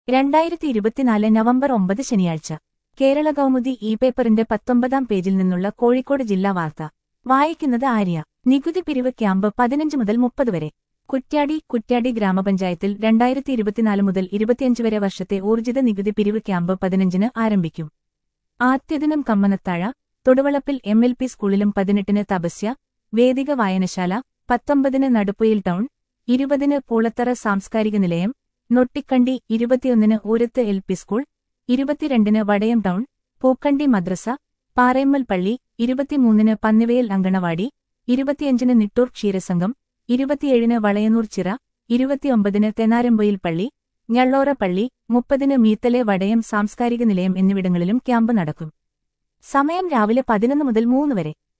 രണ്ടായിരത്തി ഇരുപത്തിനാല് നവംബർ ഒമ്പത് ശനിയാഴ്ച കേരള കൗമുദി ഇ പേപ്പറിന്റെ പത്തൊമ്പതാം പേജിൽ നിന്നുള്ള കോഴിക്കോട് ജില്ലാ വാർത്ത വായിക്കുന്നത് ആര്യ നികുതി പിരിവ് ക്യാമ്പ് പതിനഞ്ച് മുതൽ മുപ്പത് വരെ കുറ്റ്യാടി കുറ്റ്യാടി ഗ്രാമപഞ്ചായത്തിൽ രണ്ടായിരത്തി ഇരുപത്തിനാല് മുതൽ ഇരുപത്തിയഞ്ച് വരെ വർഷത്തെ ഊർജിത നികുതി പിരിവ് ക്യാമ്പ് പതിനഞ്ചിന് ആരംഭിക്കും ആദ്യദിനം കമ്മനത്താഴ തൊടുവളപ്പിൽ എം എൽ പി സ്കൂളിലും പതിനെട്ടിന് തപസ്യ വേദിക വായനശാല പത്തൊമ്പതിന് നടുപ്പുയിൽ ടൗൺ ഇരുപതിന് പൂളത്തറ സാംസ്കാരിക നിലയം നൊട്ടിക്കണ്ടി ഇരുപത്തിയൊന്നിന് ഊരത്ത് എൽ പി സ്കൂൾ ഇരുപത്തിരണ്ടിന് വടയം ടൗൺ പൂക്കണ്ടി മദ്രസ പാറേമ്മൽ പള്ളി ഇരുപത്തിമൂന്നിന് പന്നിവയൽ അങ്കണവാടി ഇരുപത്തിയഞ്ചിന് നിട്ടൂർ ക്ഷീരസംഘം ഇരുപത്തിയേഴിന് വളയന്നൂർ ചിറ ഇരുപത്തിയൊമ്പതിന് തെനാരമ്പൊയിൽ പള്ളി ഞള്ളോറ പള്ളി മുപ്പതിന് മീത്തലെ വടയം സാംസ്കാരിക നിലയം എന്നിവിടങ്ങളിലും ക്യാമ്പ് നടക്കും സമയം രാവിലെ പതിനൊന്ന് മുതൽ മൂന്ന് വരെ